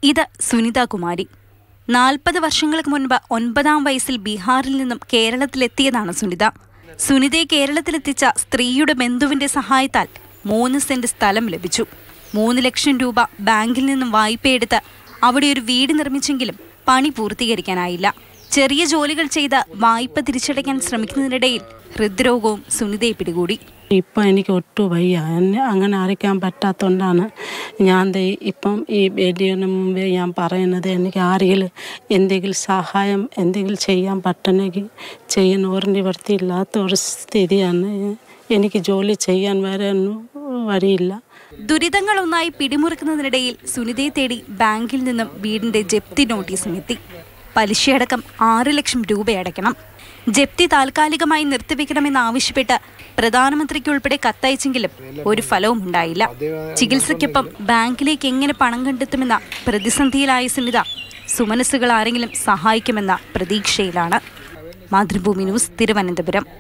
ഇത് സുനിത കുമാരി നാൽപ്പത് വർഷങ്ങൾക്ക് മുൻപ് ഒൻപതാം വയസ്സിൽ ബീഹാറിൽ നിന്നും കേരളത്തിലെത്തിയതാണ് സുനിത സുനിതയെ കേരളത്തിലെത്തിച്ച സ്ത്രീയുടെ ബന്ധുവിന്റെ സഹായത്താൽ മൂന്ന് സെന്റ് സ്ഥലം ലഭിച്ചു മൂന്ന് ലക്ഷം രൂപ ബാങ്കിൽ നിന്നും വായ്പയെടുത്ത് അവിടെ ഒരു വീട് നിർമ്മിച്ചെങ്കിലും പണി പൂർത്തീകരിക്കാനായില്ല ചെറിയ ജോലികൾ ചെയ്ത് വായ്പ തിരിച്ചടയ്ക്കാൻ ശ്രമിക്കുന്നതിനിടയിൽ ഹൃദ്രോഗവും സുനിതയെ പിടികൂടി ഇപ്പം എനിക്ക് ഒട്ടും വയ്യ എന്നെ അങ്ങനെ അറിയിക്കാൻ പറ്റാത്തതുകൊണ്ടാണ് ഞാൻ ദേ ഇപ്പം ഈ വീഡിയോന് മുമ്പേ ഞാൻ പറയുന്നത് എനിക്ക് ആരെങ്കിലും എന്തെങ്കിലും സഹായം എന്തെങ്കിലും ചെയ്യാൻ പറ്റണമെങ്കിൽ ചെയ്യുന്ന ഒരു നിവൃത്തിയില്ലാത്ത ഒരു സ്ഥിതിയാണ് എനിക്ക് ജോലി ചെയ്യാൻ വരെ ഒന്നും വഴിയില്ല ദുരിതങ്ങളൊന്നായി പിടിമുറുക്കുന്നതിനിടയിൽ സുനിതയെ തേടി ബാങ്കിൽ നിന്നും വീടിന്റെ ജപ്തി നോട്ടീസും എത്തി പലിശയടക്കം ആറ് ലക്ഷം രൂപ അടയ്ക്കണം ജപ്തി താൽക്കാലികമായി നിർത്തിവെക്കണമെന്നാവശ്യപ്പെട്ട് പ്രധാനമന്ത്രിക്കുൾപ്പെടെ കത്തയച്ചെങ്കിലും ഒരു ഫലവും ഉണ്ടായില്ല ചികിത്സയ്ക്കൊപ്പം ബാങ്കിലേക്ക് എങ്ങനെ പണം കണ്ടെത്തുമെന്ന പ്രതിസന്ധിയിലായ സുനിത സുമനസ്സുകൾ ആരെങ്കിലും സഹായിക്കുമെന്ന പ്രതീക്ഷയിലാണ് മാതൃഭൂമി ന്യൂസ് തിരുവനന്തപുരം